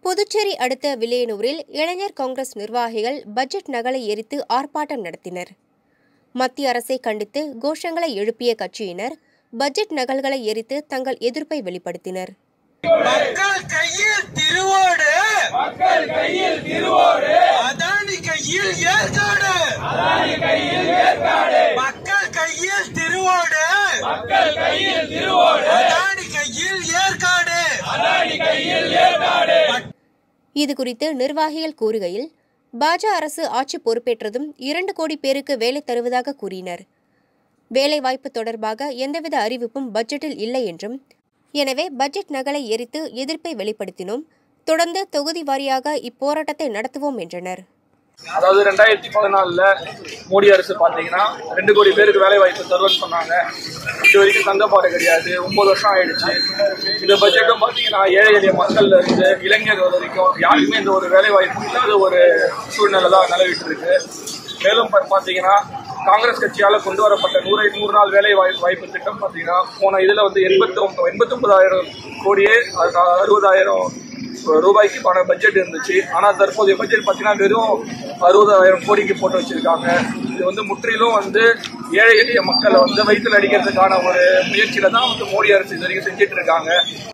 புதுச்சேரி அடுத்த வில்லியனூரில் இளைஞர் காங்கிரஸ் நிர்வாகிகள் பட்ஜெட் நகலை எரித்து ஆர்ப்பாட்டம் நடத்தினர் மத்திய அரசை கண்டித்து கோஷங்களை எழுப்பிய கட்சியினர் பட்ஜெட் நகல்களை எரித்து தங்கள் எதிர்ப்பை வெளிப்படுத்தினர் மக்கள் கையில் திருவோடு மக்கள் கையில் திருவோடு அதானி கையில் ஏற்காடு அதானி கையில் ஏற்காடு மக்கள் கையில் திருவோடு மக்கள் கையில் திருவோடு அதானி கையில் ஏற்காடு அதானி கையில் ஏற்காடு இதுகுறித்து நிர்வாகிகள் கூறுகையில் பாஜ அரசு ஆட்சி பொறுப்பேற்றதும் இரண்டு கோடி பேருக்கு வேலை தருவதாக கூறினர் வேலைவாய்ப்பு தொடர்பாக எந்தவித அறிவிப்பும் பட்ஜெட்டில் இல்லை என்றும் எனவே பட்ஜெட் நகலை எரித்து எதிர்ப்பை வெளிப்படுத்தினோம் தொடர்ந்து தொகுதி வாரியாக இப்போராட்டத்தை நடத்துவோம் என்றனர் அதாவது ரெண்டாயிரத்தி பதினாலில் மோடி அரசு பார்த்தீங்கன்னா ரெண்டு கோடி பேருக்கு வேலை வாய்ப்பு தருவேன்னு சொன்னாங்க இது வரைக்கும் தங்கப்பாடு கிடையாது ஒன்பது வருஷம் ஆயிடுச்சு இந்த பட்ஜெட்டும் பார்த்தீங்கன்னா ஏழை எளிய மக்கள்ல இருந்து இளைஞர்கள் வரைக்கும் யாருக்குமே இந்த ஒரு வேலை வாய்ப்பு இல்லாத ஒரு சூழ்நிலை தான் நிலவிட்டு இருக்கு மேலும் பா- பார்த்தீங்கன்னா காங்கிரஸ் கட்சியால கொண்டு வரப்பட்ட நூறு நூறு நாள் வேலை வாய்ப்பு வாய்ப்பு திட்டம் பார்த்தீங்கன்னா போன இதுல வந்து எண்பத்தி எண்பத்தி ஒன்பதாயிரம் கோடியே அறு- அறுபதாயிரம் ரூபாய்க்கான பட்ஜெட் இருந்துச்சு ஆனா தற்போதைய பட்ஜெட் பார்த்தீங்கன்னா வெறும் அறுபதாயிரம் கோடிக்கு போட்டு வச்சிருக்காங்க இது வந்து முற்றிலும் வந்து ஏழை எளிய மக்களை வந்து வயிற்றில் அடிக்கிறதுக்கான ஒரு முயற்சியில தான் வந்து மோடி அரசு இது வரைக்கும் செஞ்சுட்டு இருக்காங்க